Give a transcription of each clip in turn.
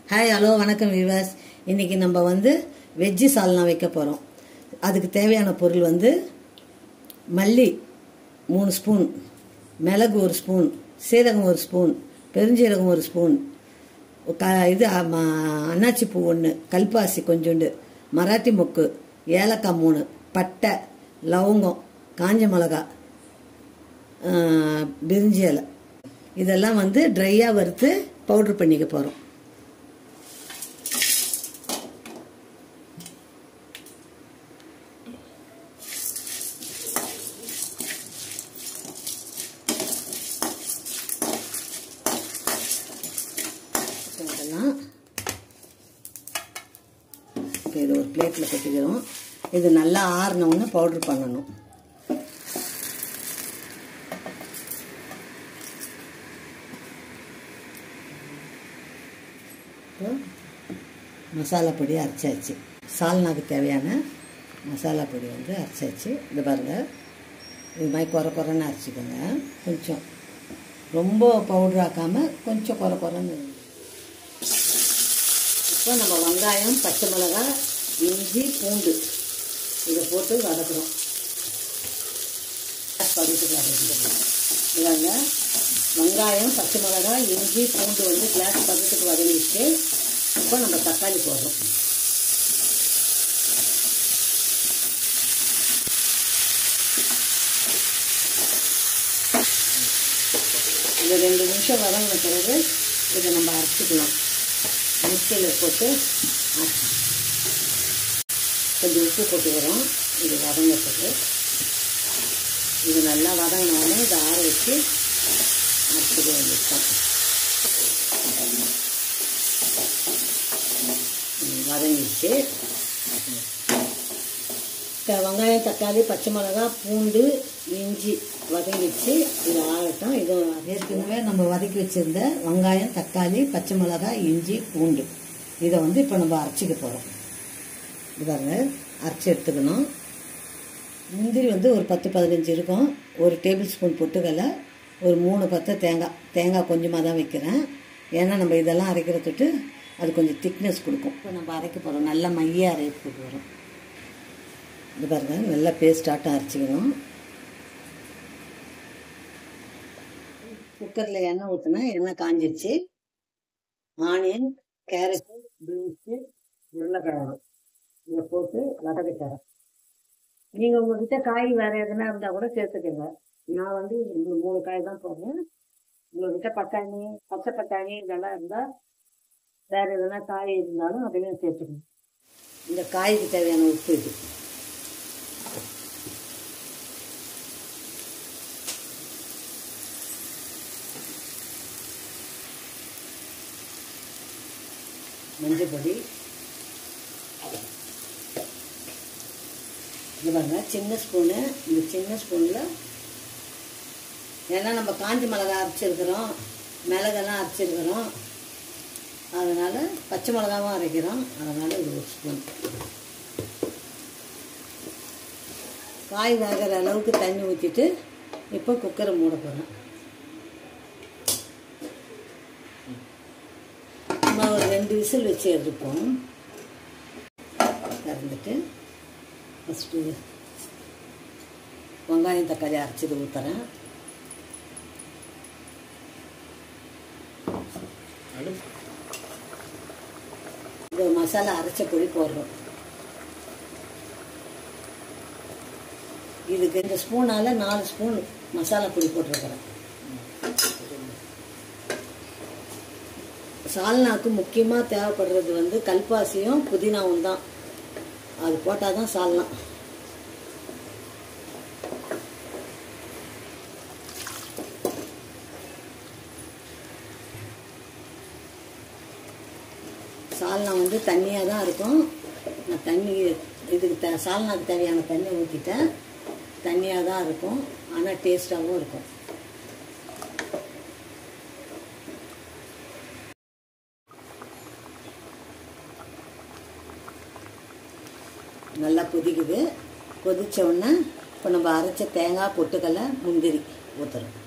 Hi hello வணக்கம் விவாஸ் இன்னைக்கு நம்ம வந்து வெஜ்ஜு சால்னா வைக்க போகிறோம் அதுக்கு தேவையான பொருள் வந்து மல்லி மூணு ஸ்பூன் மிளகு ஒரு ஸ்பூன் சீரகம் ஒரு ஸ்பூன் பெருஞ்சீரகம் ஒரு ஸ்பூன் க இது ஆமா, அன்னாச்சி பூ ஒன்று கல்பாசி கொஞ்சோண்டு மராட்டி மொக்கு ஏலக்காய் மூணு பட்டை லவங்கம் காஞ்ச மிளகா ஆஹ், பிரிஞ்சி இலை இதெல்லாம் வந்து ட்ரையாக வறுத்து பவுட்ரு பண்ணிக்க போகிறோம் இதெல்லாம் இப்போ இது ஒரு பிளேட்டில் கொட்டிக்கிறோம் இது நல்லா ஆறினவுடனே பவுட்ரு பண்ணணும் இப்போ மசாலா பொடி அரைச்சாச்சு சால்னாக்கு தேவையான மசாலா பொடி வந்து அரைச்சாச்சு இது பாருங்கள் இது மாதிரி குறை குறைன்னு அரைச்சிக்கோங்க கொஞ்சம் ரொம்ப பவுடர் ஆக்காமல் கொஞ்சம் குறை குறைன்னு இப்போ நம்ம வெங்காயம் பச்சை மிளகாய் இஞ்சி பூண்டு இதை போட்டு வதக்குறோம் பருவத்துக்கு வதக்கிடுவோம் இதாங்க வெங்காயம் பச்சை மிளகாய் இஞ்சி பூண்டு வந்து கிளாஸ் பதத்துக்கு வதங்கிட்டு இப்போ நம்ம தக்காளி போடுறோம் இது ரெண்டு நிமிஷம் வதங்கின பிறகு இதை நம்ம அரைச்சிக்கலாம் மிக்சியில் போட்டு அரைச்சி கொஞ்சம் உப்பு போட்டு வரும் இது வதங்கிறதுக்கு இது நல்லா வதங்கினோடனே இதை ஆற வச்சு அரைச்சிக்க வேண்டியதுதான் ம், வதங்கிடுச்சு க- வெங்காயம் தக்காளி பச்சை மிளகா பூண்டு இஞ்சி வதங்கிடுச்சு இது ஆகட்டும் இது ஏற்கனவே நம்ம வதக்கி வச்சிருந்த வெங்காயம் தக்காளி பச்சை மிளகாய் இஞ்சி பூண்டு இதை வந்து இப்போ நம்ம அரைச்சிக்க போகிறோம் இதாங்க அரைச்சி எடுத்துக்கணும் முந்திரி வந்து ஒரு பத்து பதினஞ்சு இருக்கும் ஒரு டேபிள் ஸ்பூன் பொட்டுக்கடலை ஒரு மூணு பத்து தேங்காய் தேங்காய் கொஞ்சமாக தான் வைக்கிறேன் ஏன்னா நம்ம இதெல்லாம் அரைக்கிறதுட்டு அது கொஞ்சம் திக்னஸ் கொடுக்கும் இப்போ நம்ம அரைக்க போகிறோம் நல்லா மைய அரைப்பு வரும் இது பாருங்க நல்லா பேஸ்டாட்டம் அரைச்சிக்கணும் குக்கரில் எண்ணெய் ஊற்றினா எண்ணெய் காஞ்சிடுச்சு ஆனியன் கேரட்டு பீன்ஸு உருளைக்கிழங்கு இதை போட்டு வதக்க தரேன் நீங்கள் உங்ககிட்ட காய் வேறு எதுனா இருந்தால் கூட சேர்த்துக்கோங்க நான் வந்து இந்த மூணு காய் தான் போடுறேன் உங்ககிட்ட பட்டாணி பச்சை பட்டாணி இதெல்லாம் இருந்தால் வேறு எதுனா காய் இருந்தாலும் அதையும் சேர்த்துக்கணும் இந்த காய்க்கு தேவையான உப்பு இது மஞ்சள் பொடி இது பாருங்க சின்ன ஸ்பூனு இந்த சின்ன ஸ்பூனில் ஏன்னா நம்ம காஞ்சி மிளகா அரைச்சிருக்கிறோம் மிளகெல்லாம் அரைச்சிருக்கிறோம் அதனால் பச்சை மிளகாவும் அரைக்கிறோம் அதனால் இது ஒரு ஸ்பூன் காய் வேகிற அளவுக்கு தண்ணி ஊற்றிட்டு இப்போ குக்கரை மூட போகிறேன் நம்ம ஒரு ரெண்டு விசில் வச்சு எடுப்போம் திறந்துட்டு ஃபஸ்ட்டு வெங்காயம் தக்காளி அரைச்சது ஊற்றுறேன் இந்த மசாலா அரைச்ச பொடி போடுறோம் இதுக்கு இந்த ஸ்பூனால் நாலு ஸ்பூன் மசாலா பொடி போட்டிருக்கிறேன் சால்னாக்கு முக்கியமாக தேவைப்படுறது வந்து கல்பாசியும் புதினாவும் தான் அது போட்டால் தான் சால்னா சால்னா வந்து தண்ணியாக தான் இருக்கும் நான் தண்ணி இதுக்கு த சால்னாக்கு தேவையான தண்ணி ஊற்றிட்டேன் தண்ணியாக தான் இருக்கும் ஆனால் டேஸ்ட்டாகவும் இருக்கும் நல்லா கொதிக்குது கொதிச்ச உடனே இப்போ நம்ம அரைச்ச தேங்காய் பொட்டுக்கடலை முந்திரி ஊற்றுறோம்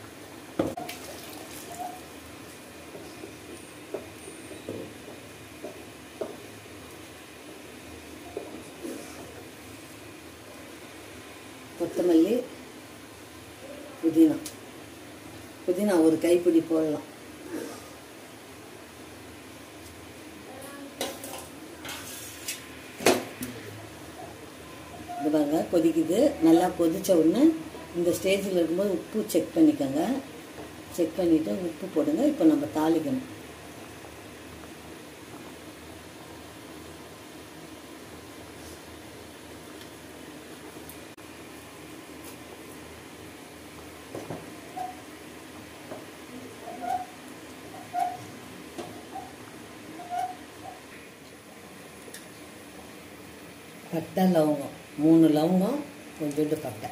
கொத்தமல்லி புதினா புதினா ஒரு கைப்பிடி போடலாம் இது பாருங்க கொதிக்குது நல்லா கொதிச்ச உடனே இந்த ஸ்டேஜில் இருக்கும்போது உப்பு செக் பண்ணிக்கோங்க செக் பண்ணிவிட்டு உப்பு போடுங்க இப்போ நம்ம தாளிக்கணும் பட்டை லவங்கம் மூணு லவங்கம் கொஞ்சோண்டு பட்டை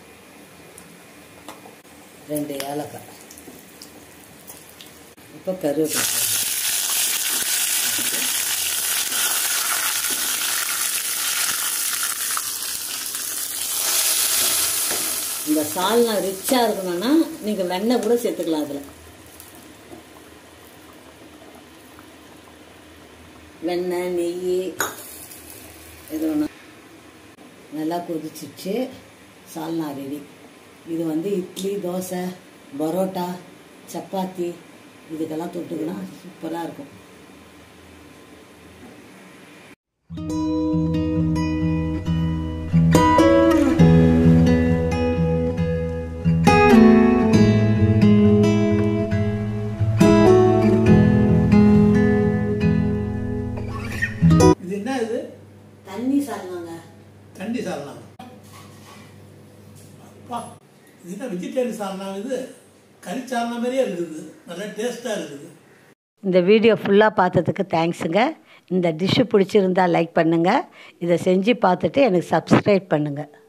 ரெண்டு ஏலக்காய் இப்போ கருவேப்பிலை போடுறேன். இந்த சால்னா ரிச்சாக இருக்கணும்னா நீங்கள் வெண்ணெய் கூட சேர்த்துக்கலாம் அதில் வெண்ணெய் நெய் எது வேணா நல்லா கொதிச்சிச்சு சால்னா ரெடி இது வந்து இட்லி தோசை பரோட்டா சப்பாத்தி இதுக்கெல்லாம் தொட்டுக்கினா சூப்பராக இருக்கும் இது என்ன இது தண்ணி சால்னாங்க தண்டி சால்னா அப்பா இது என்ன வெஜிடேரியன் சால்னா இது கறி சால்னா மாதிரியே இருக்குது நல்லா டேஸ்ட்டாக இருக்குது இந்த வீடியோ ஃபுல்லாக பார்த்ததுக்கு தேங்க்ஸுங்க இந்த டிஷ்ஷு பிடிச்சிருந்தா லைக் பண்ணுங்கள் இதை செஞ்சு பார்த்துட்டு எனக்கு சப்ஸ்கிரைப் பண்ணுங்கள்